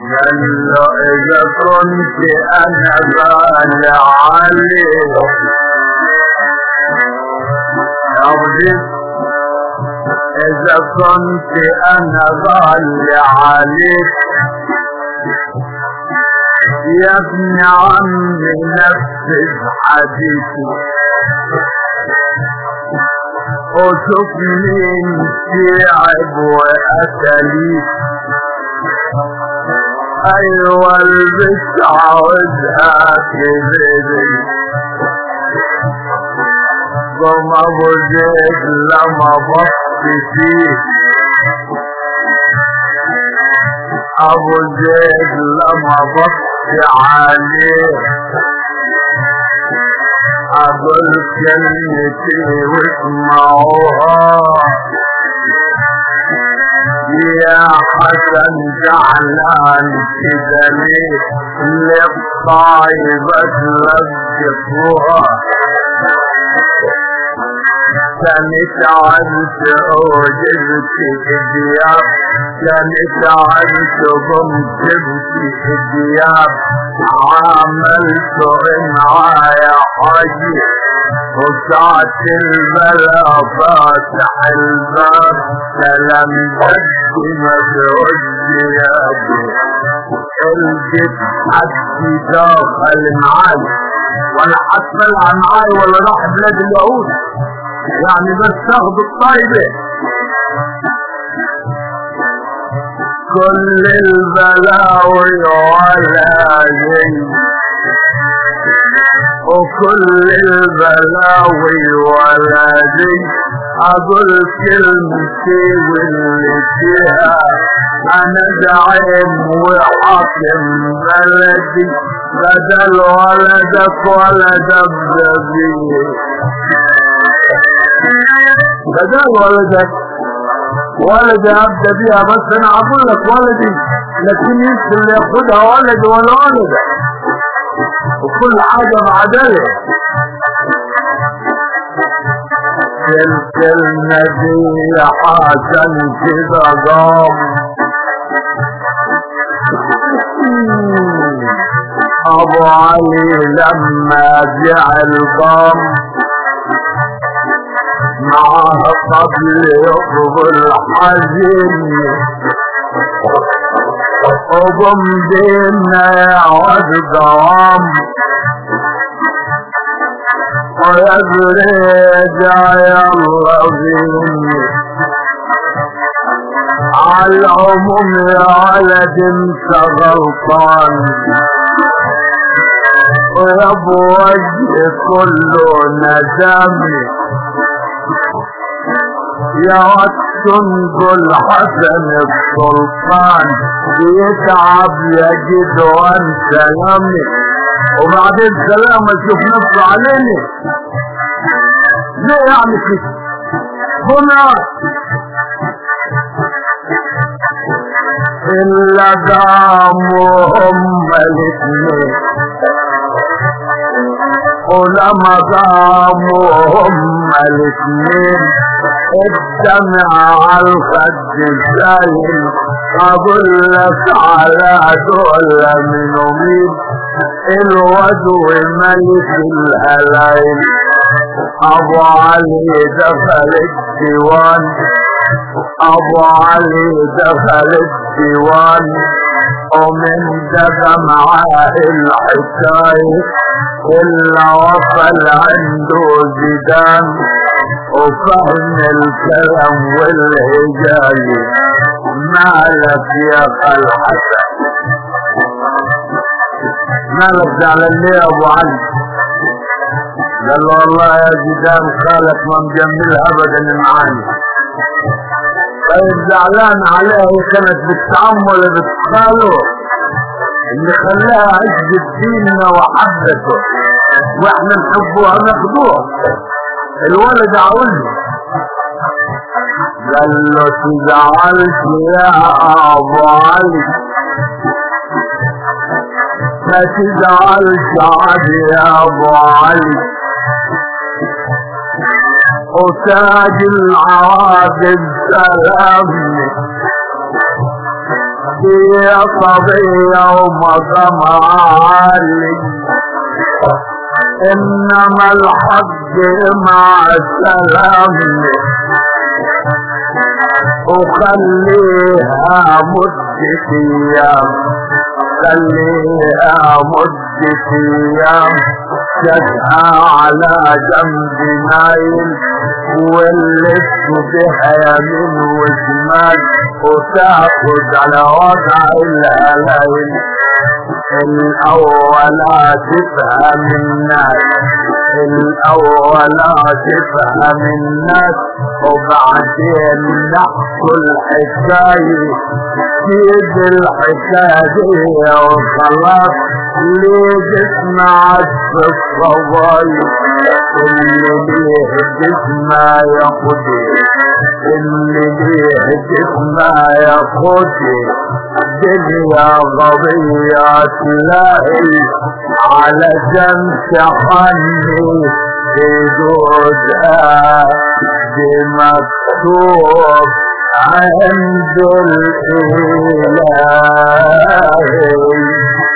قال له اذا كنت انا غالي عليك أرضك إذا كنت أنا غالي عليك يا ابن عمي نفذ حديثي وشوف مين تعب وأتليك أيوة البس عاوزها كذبي قم ابو زيد لما بط فيه ابو زيد لما بط عليه اقول كلمتي واسمعوها يا حسن زعلان كده ليه للطايبة تلقفوها كانت عزت أوجبت الديار كانت عزت قمت بك الديار عملت معايا حاجي وسعت البلا فاتح الباب سلام بدي ما تعدي يا ابو الجد حد داخل معاي ولا حتى معاي ولا راح بلاد اليهود يعني بس تاخد الطيبة كل البلاوي ولا جي وكل البلاوي ولا جي اقول كلمتي واللي فيها انا دعيم وحاكم بلدي بدل ولدك ولد ابدبي بدل ولدك ولد ابدا بيها بس انا اقول لك ولدي لكن يمكن اللي ياخدها ولد ولا ولد وكل حاجه بعدله الكلمة دي حسن كده ضام ابو علي لما جعل ضام معها قبل يقبل الحزين وقم بينا يعود دوام ويبرجع يلا بيني على العموم يا ولد انت غلطان ويا ابو وجه كله ندمي يا تنقل حسن السلطان بيتعب يجد وانت يمي وبعدين سلام اشوف نفسه عليني ليه يعني كده هنا إلا دامهم الاثنين ولما دامهم الاثنين اجتمع على الخد الزاين اقول لك على دول من مين الودو ملك الهلايل ابو علي دخل الديوان ابو علي دخل الديوان ومن دفع معاه الحكاية إلا وصل عنده زيدان وفهم الكلام والهجاية مالك يا خال حسن مالك زعلان ليه يا ابو علي قال له والله يا زيدان خالك ما مجمل ابدا معاني طيب زعلان عليها هي كانت بالتعمل بتخاله اللي خلاها عزة ديننا وحبته واحنا نحبوها ناخدوها الولد عقول قال له تزعلش يا ابو علي ما تزعلش عادي يا ابو علي وتاج العوادل سلامني حدي يا صبية ومقام عالي انما الحق مع السلام وخليها مدة ايام خليها مدة ايام شدها على جنب نايل واللف بها يمين وشمال وتاخد على وضع الهلايل الأول تفهم الناس الأول تفهم الناس وبعدين نحكوا الحكاية سيد الحكاية وخلاص ليه تسمع في الصوايا اللي ليه تسمع ياخدي اللي ليه تسمع ياخدي الدنيا قضية تلاقي على شمس حني في جودها بمكتوب عند الإله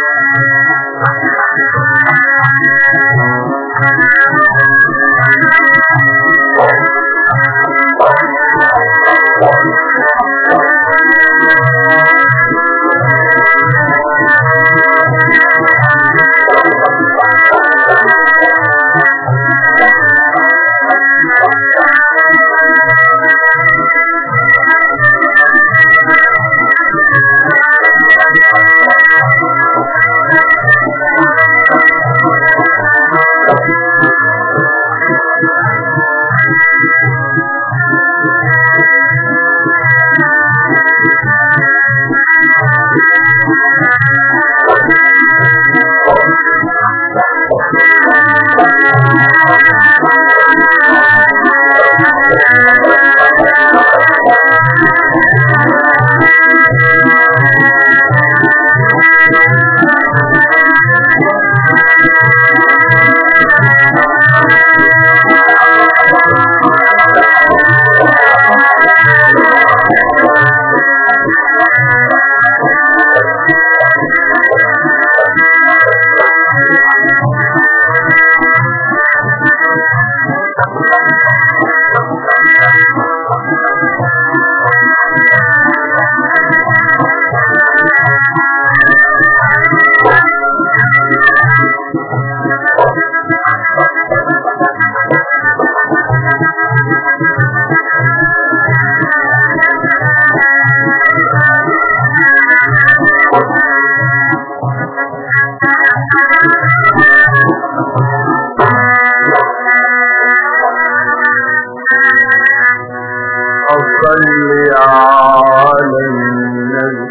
صل على النبي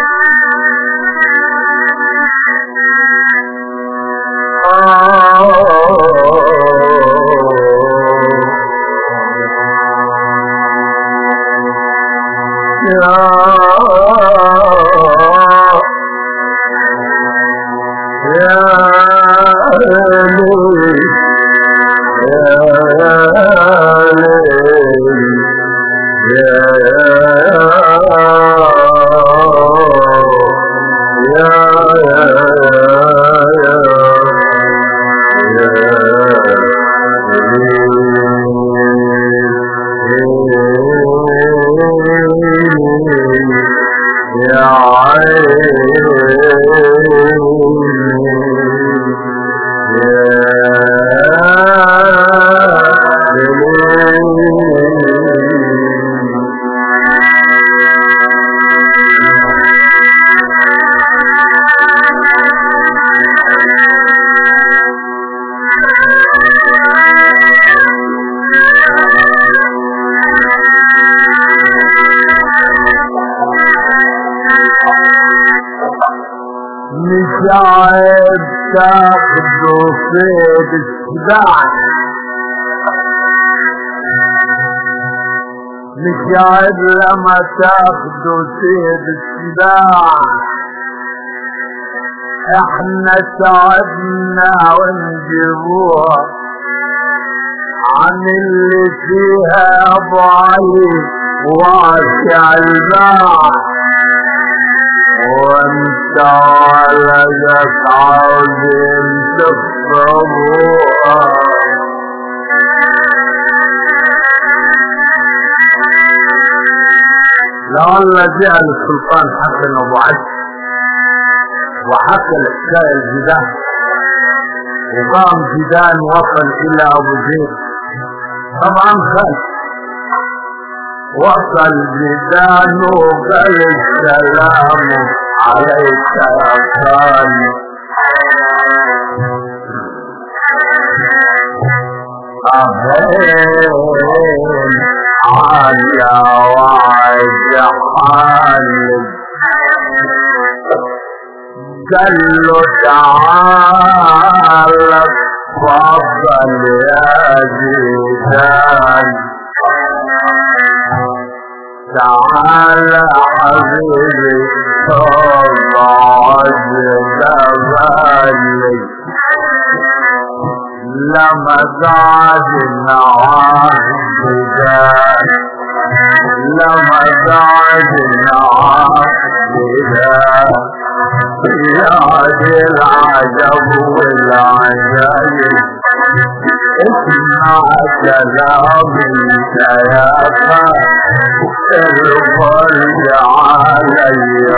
مش عيب تاخده صيد السباع مش عيب لما تاخده صيد السباع احنا تعبنا ونجيبوها عن اللي فيها ابو علي واسع الباع وانت ولدك عظيم تفرضوها لعل جاء للسلطان حسن ابو عز وحكى الحكايه الجدال وقام جدال وصل الى ابو زيد طبعا خالد وصل جدال وقال السلام عليك يا خالد أهين عالية وعد حالك قال له تعالى تفضل يا زيدان تعالى حبيبي تفضل جبالي لما زاد النعاس لما زاد النعاس يا العجب والعجائب اسمع كلامي يا الفرج علي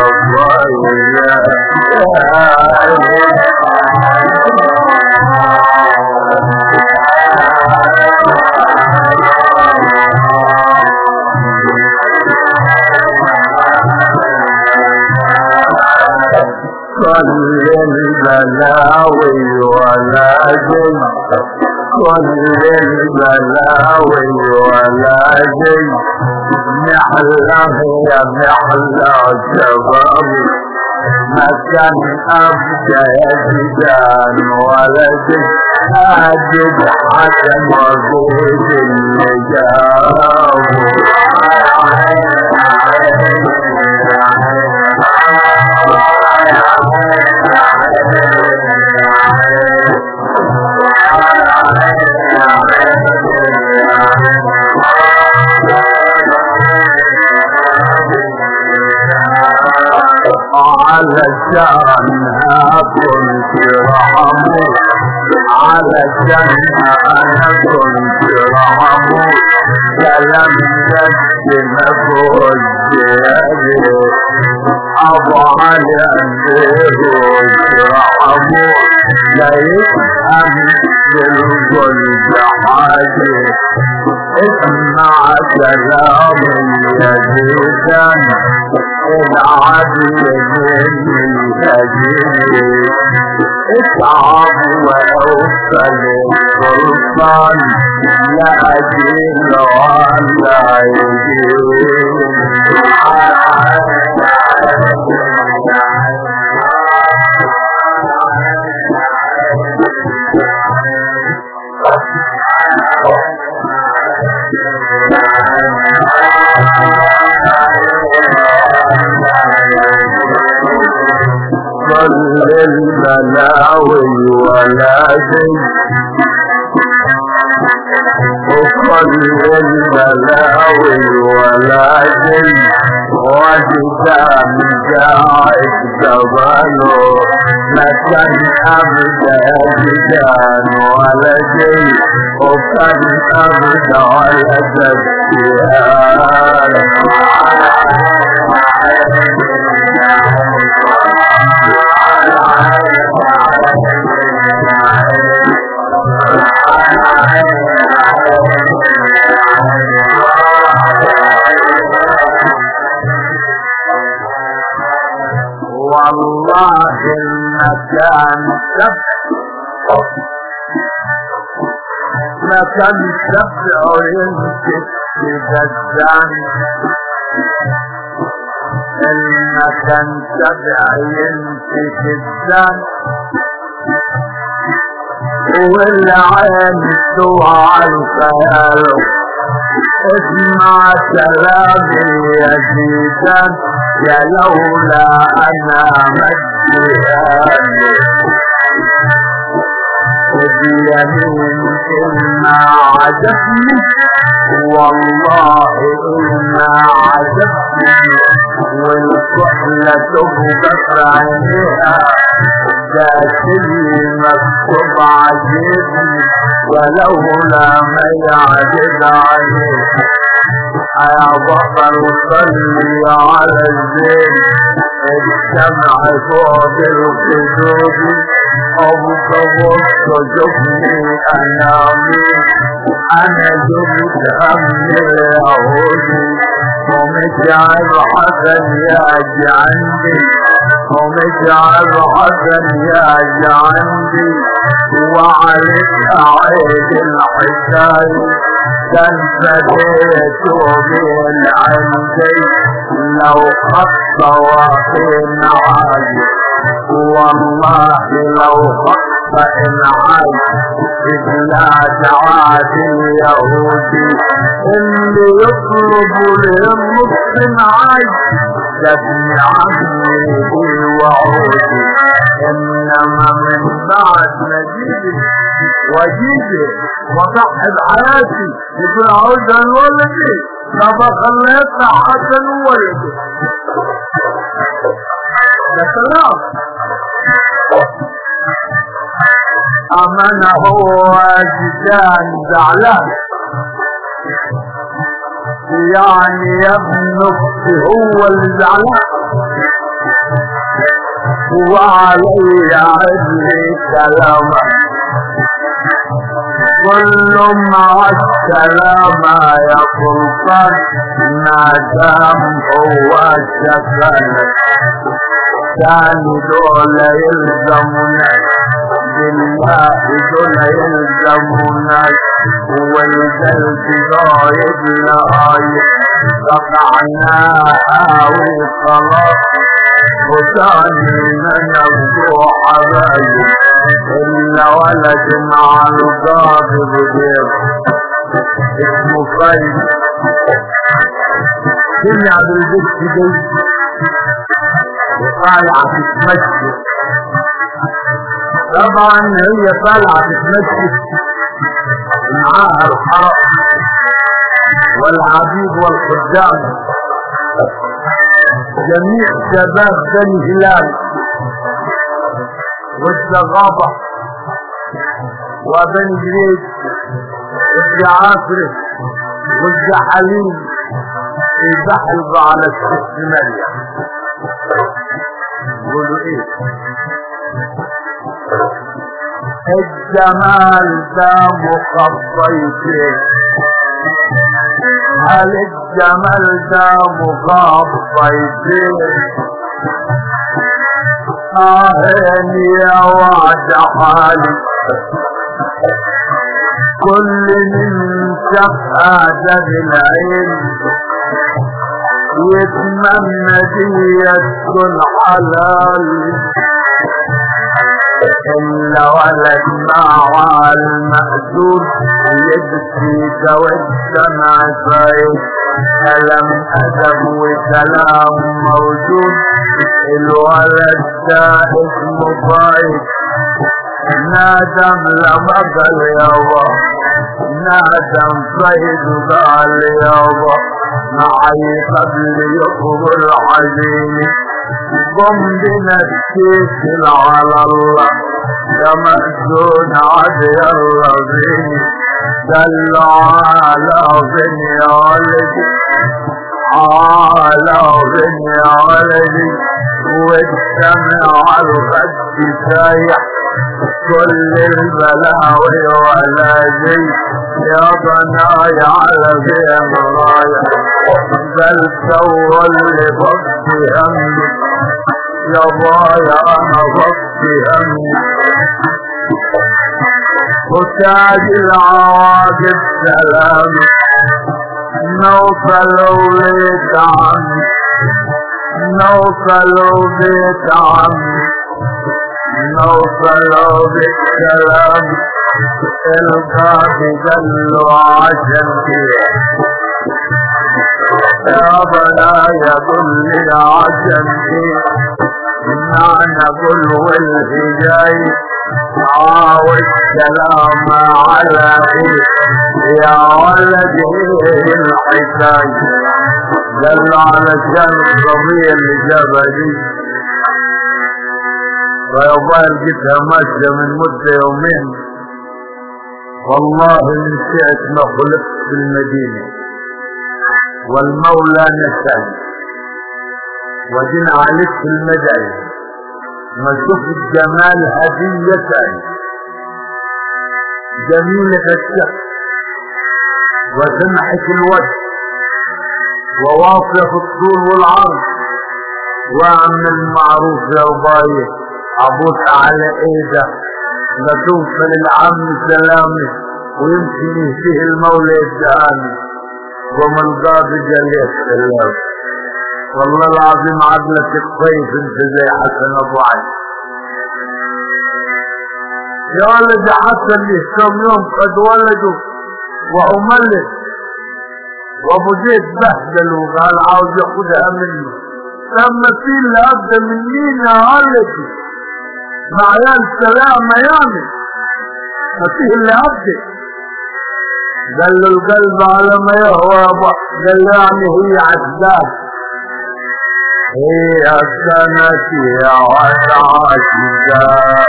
كل البلاوي ولا جن كل البلاوي ولا جن محلة يا محلة شبابي ما كان أبدا يجدان ولا جن أجد حسن وزيد علشانها كنت رحمه علشان انا كنت رحمه كلام يد مفوز ابو علي انده رحمه لا يفهم بالقلب حاجه اسمع كلام يزيدان العدل من الأجل اصعب واوصل السلطان لا أجل ولا كل البلاوي ولا شيء وكل البلاوي ولا شيء وجدان جاعد جباله لكن أبدا جدان ولا شيء وكان أبدا ولا تسكيان والله المكان سبع مكان سبع يمسك بجدان المكان سبع يمسك الدان والعين سوى الخيال اسمع كلامي يا جيدان يا لولا انا مجيئاني بيمين إما عجبني والله إما عجبني والكحل ولا تبقى عينيها ذات اللي مكتوب عجبني ولولا ما يعجب عليه يا بطل صلي على الزين الشمع فوق الخدود ابوك بص جبني انا مين انا جبت هم اليهودي ومجعل حسن ياجي عندي ومجعل حسن ياجي عندي وعليك عيد الحكاية كان بديت من عندي لو خط واقين عالي والله لو خط إن عالي إلا دعات اليهودي اللي يطلب لهم نص معاي ابن عمي وعودي انما من بعد نجيبي وجيبي وصاحب حياتي يكون عوزا ولدي لما خليتنا حسن ولدي ده كلام اما انا هو جدان زعلان يعني يا ابن اختي هو اللي زعلان وعلي عدلي كلامه كل مع السلامة يا سلطان ما دام هو السكن ثاني دول يلزمنا بالله دول يلزمنا والقلب ضايق لآية قطعناها وخلاص وثاني نبدو حبايب إلا ولد مع القاضي بدير اسمه فايد سمع بالبيت دي وطالعة تتمشي طبعا هي طالعة تتمشي معاها الحرس والعبيد والخدام جميع شباب بني هلال والزغابة وبني جريج والجعافرة والزحليم يزحلق على الست مريم يقولوا ايه الجمال ده مخطيته هل الجمال ده مخطيته آهن يا وعد حالي كل من شاف آدم العين يتمنى دي يسكن حلال إلا ولد مع المأذون يبكي توجنا عصايب كلام أدب وكلام موجود الولد ده اسمه طيب نادم لما قال يابا نادم صيد قال يابا معي قبل يقبل عزيمي قم بنفسك على الله يا مأذون عدي الرزيم دلوا على ظن يا ولدي على ظن يا ولدي والسمع على الخد سايح كل البلاوي ولا زي يا بناي على فين رايح بل سوى اللي بطي همي يا بايا انا بطي همي وتاج العواقب سلام نوصل وليت عمي نوصل بيت عمي نوصل بالكلام القاضي قال له عشان كده يا بلا يقول لي عشان كده معنى قل والهجاي والسلام على يا ولدي الحسين دل على شان الصبية اللي جبلي ويظهر جتها ماشية من مدة يومين والله من سعة ما خلقت في المدينة والمولى نسأل ودين عليك في المدعي ما شفت جمال هدية جميلة الشخص وسمحة الوجه وواصلة الطول والعرض واعمل معروف يا رباية ابوس على ايدك لا توصل العم سلامي ويمشي يهديه المولى يدهاني وما القاضي قال لي السلام والله العظيم عدلك الطيف انت زي حسن ابو علي يا ولد حسن لي كم يوم قد ولدوا وأملك وابو زيد بهدل وقال عاوز ياخدها منه لما في اللي ابدا من مين يا ولدي مع عيال سلامة يعني ما فيه اللي ابدا قال له القلب على ما يهوى قال له يعني هي عزاب هي السنة يا وسعتك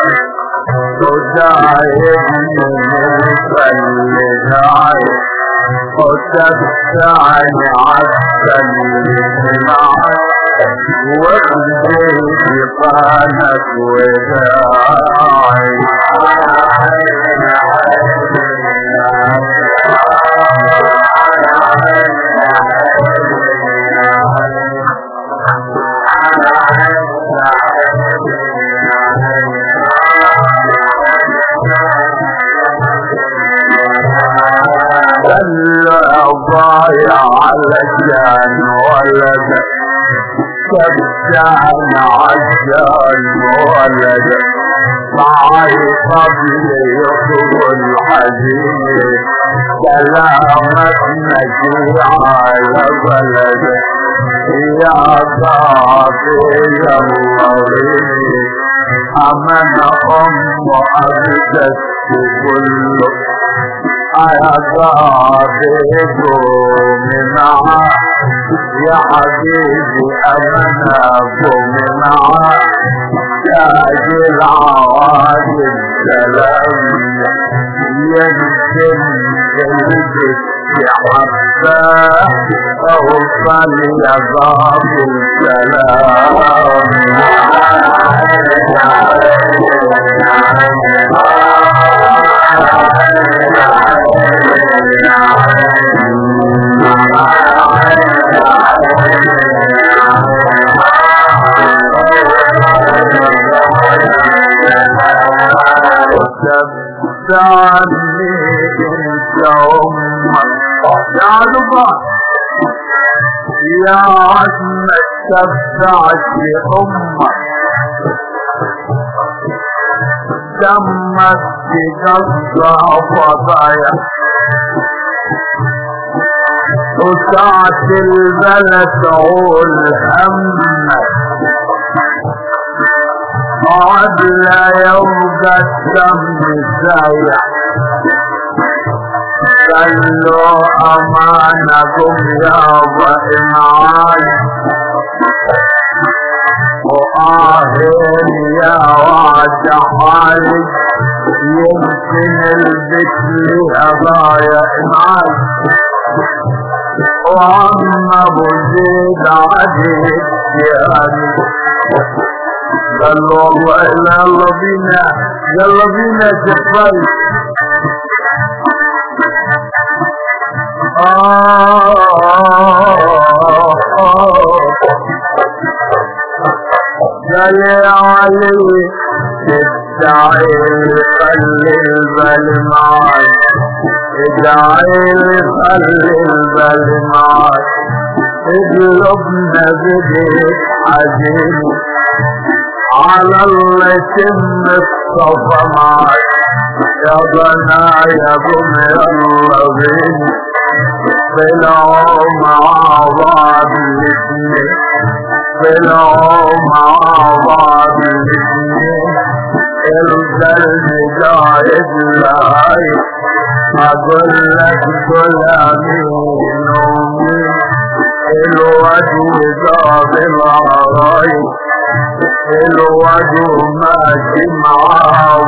تجاهدني من الفلجاي وتبتعني عالسلم معك وابدي بطانك وداعي ضايع على الجان ولد كبشان عجان ولد معي قبل يطول الحزين سلامة نجي على بلد يا صافي الغريب أمن أم أبدت كله يا صاحبه من يا حبيبي أمناكم من تاج العوالي السلام يمكن قلبك يحبه أوصل يا باب عني انت امك يا ربا يا عمك تبعت لامك دمك تقطع فضايا وسعة البلد تعول همك عد لا يوجد دم سايح قالوا أمانكم يا بإنعاج وآهين يا وعد حالي يمكن البيت لي أضايا إنعاج وعم أبو زيد عديد يعني قال له والله لا يلا بينا يلا بينا يا شفاي قال يا علي ادعي خلي البال معاك ادعي خلي البال معاك اقلبنا بديك حزين على الله يتم الصفا معك يا بنايا قم يلا بينا طلعوا مع بعض الاثنين طلعوا مع بعض الاثنين الهداية لاي أقول لك كل مين ومين الوجه ذاب العرايب الوجه ماشي معاه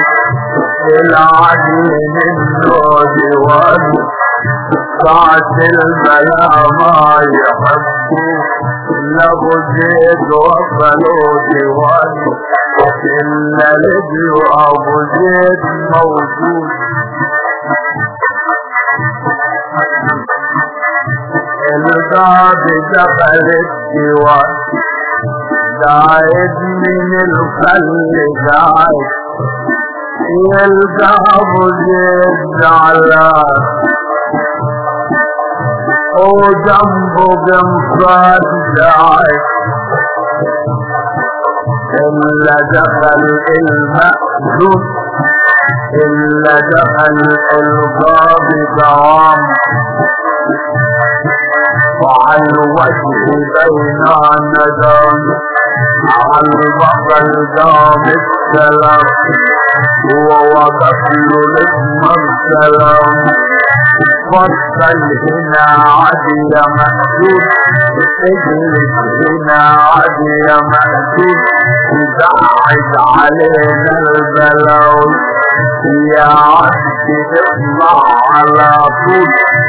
العدل منه ديوان ساعة البلاء ما يحبوا لابو زيد وصلوا ديوان إلا لجوا أبو زيد موجود الباب دخل الديوان داعد من الخل داعد يلقى ابو زيد زعلان وجنبه قمصات داعد إلا دخل المأذون إلا دخل الباب دوام وعلى الوجه بين الندم على البطل دام السلام هو وقف له الاسم السلام فصل هنا عدي يا محسوب اجلس هنا عدي يا محسوب يزعج علينا البلاوي يا عبد اطلع على طول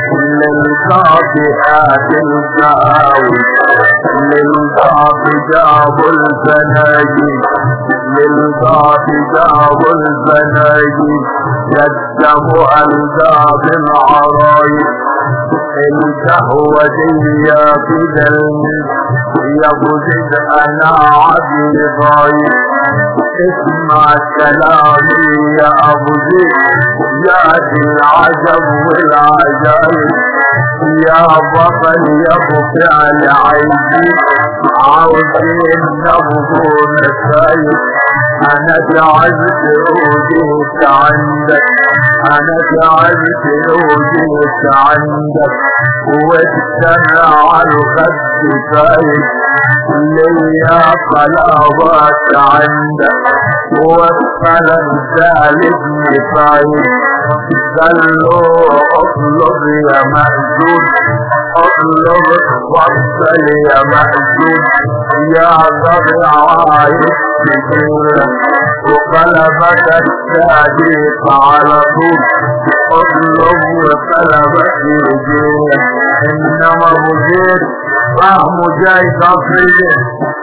للقاطئات الجاوي للقاط جاب الفناجي للقاط جاب الفناجي يدم الباب العرايب القهوة دي في دلمي يا بزيد انا عبد طايب اسمع كلامي يا ابو زيد يا دي العجب والعجائب يا بطل يا ابو فعل عيبي عاوزين نبضو نسايب انا جعلت وجيت عندك انا جعلت وجيت عندك والسمع الخد فايد ليا قلابات عندك والقلم سالبني فايد قال له اطلب يا مأجود اطلب وصل يا مأجود يا ضرع عايز كتير وقلبك الصديق على طول اطلب وقلبك يجير انما مجير فهم جاي تفريد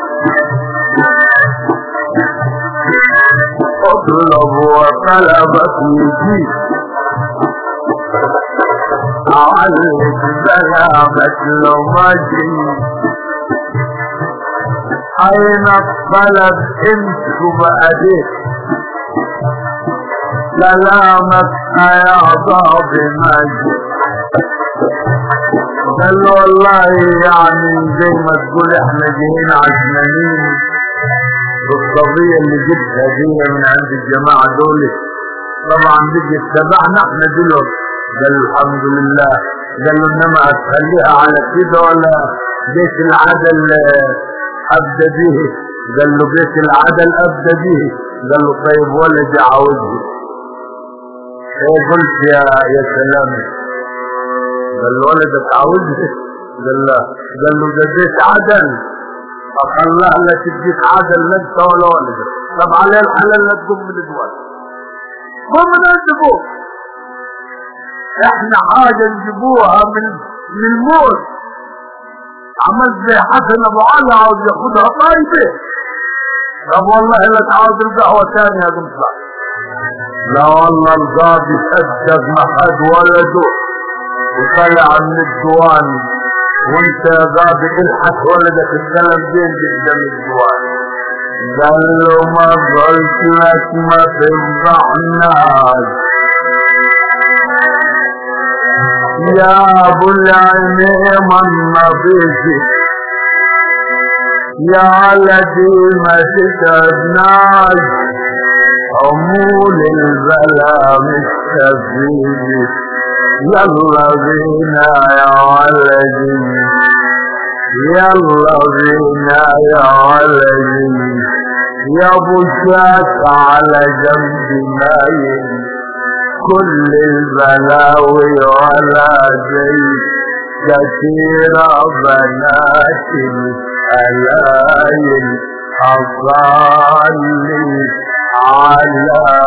اطلب وقلبك يجير عليك سلامة لمجي أين الطلب انت بأديك سلامة يا ضاب مجي قال له والله يعني زي ما تقول احنا جايين عشمانين بالقضية اللي جبتها دي من عند الجماعة دول طبعا بيجي اتبعنا احنا دلوقتي قال الحمد لله قال له انما هتخليها على كده ولا بيت العدل ابدا به قال له بيت العدل ابدا به قال له طيب ولدي عاوزه ايه قلت يا يا سلام قال له ولدك عاوزه قال له قال له ده بيت عدل فخلاه لا تديك عدل لا انت ولا ولدك طب عليه الحلال لا تقوم من الجوال هم نجبوه احنا حاجة نجيبوها من من الموت عملت زي حسن ابو علي عاوز ياخدها طيبة طب والله لا تعاود القهوة تاني يا قمصة لا والله القاضي صدق ما حد ولده وطلع من الديوان وانت يا قاضي الحق ولدك السلام زين قدام الديوان قال له ما قلت لك ما تفضحناش يا ابو العلم النظيف يا الذي ما تتبناش عمول البلا مستفيد يلا بينا يا ولدي يلا بينا يا ولدي يا ابو شاك على جنب مايل كل البلاوي ولا زي كثيرة بنات الحلايل أصلي على